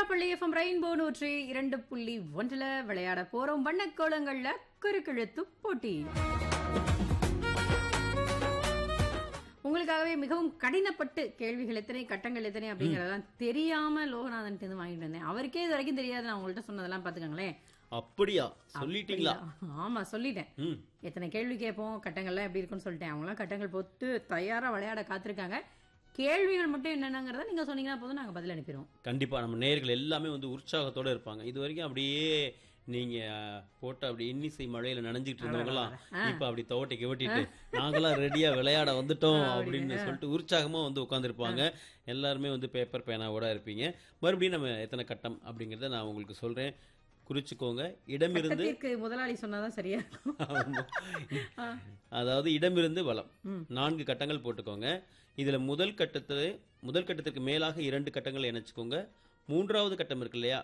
Tiruchirappalli FM rainbow நூற்றி இரண்டு புள்ளி ஒன்றுல விளையாட போறோம் வண்ணக்கோலங்கள்ல குறுக்கெழுத்து போட்டி உங்களுக்காகவே மிகவும் கடினப்பட்டு கேள்விகள் எத்தனை கட்டங்கள் எத்தனை அப்படிங்கறதெல்லாம் தெரியாம லோகநாதன் இருந்து வாங்கிட்டு வந்தேன் அவருக்கே இது வரைக்கும் தெரியாது நான் உங்கள்ட்ட சொன்னதெல்லாம் பாத்துக்கோங்களேன் அப்படியா சொல்லிட்டீங்களா ஆமா சொல்லிட்டேன் ம் எத்தனை கேள்வி கேட்போம் கட்டங்கள்லாம் எப்படி இருக்கும்னு சொல்லிட்டேன் அவங்களாம் கட்டங்கள் போட்டு தயாரா விளையாட காத்திருக்காங்க கேள்விகள் மட்டும் என்னென்னங்கிறத நீங்க சொன்னீங்கன்னா போதும் நாங்க பதில் அனுப்பிடுவோம் கண்டிப்பா நம்ம நேயர்கள் எல்லாமே வந்து உற்சாகத்தோட இருப்பாங்க இது வரைக்கும் அப்படியே நீங்க போட்டு அப்படி இன்னிசை மழையில நனைஞ்சிட்டு இருந்தவங்கலாம் இப்ப அப்படி துவட்டி கவட்டிட்டு நாங்களாம் ரெடியா விளையாட வந்துட்டோம் அப்படின்னு சொல்லிட்டு உற்சாகமா வந்து உட்காந்துருப்பாங்க எல்லாருமே வந்து பேப்பர் பேனாவோட இருப்பீங்க மறுபடியும் நம்ம எத்தனை கட்டம் அப்படிங்கறத நான் உங்களுக்கு சொல்றேன் குறிச்சுக்கோங்க இடமிருந்து கட்டத்திற்கு முதலாளி சொன்னாதான் சரியா இருக்கும் ஆமா. அதாவது இடமிருந்து வலம் நான்கு கட்டங்கள் போட்டுக்கோங்க இதுல முதல் கட்டத்து முதல் கட்டத்திற்கு மேலாக இரண்டு கட்டங்கள் இணைச்சுக்கோங்க மூன்றாவது கட்டம் இருக்கு இல்லையா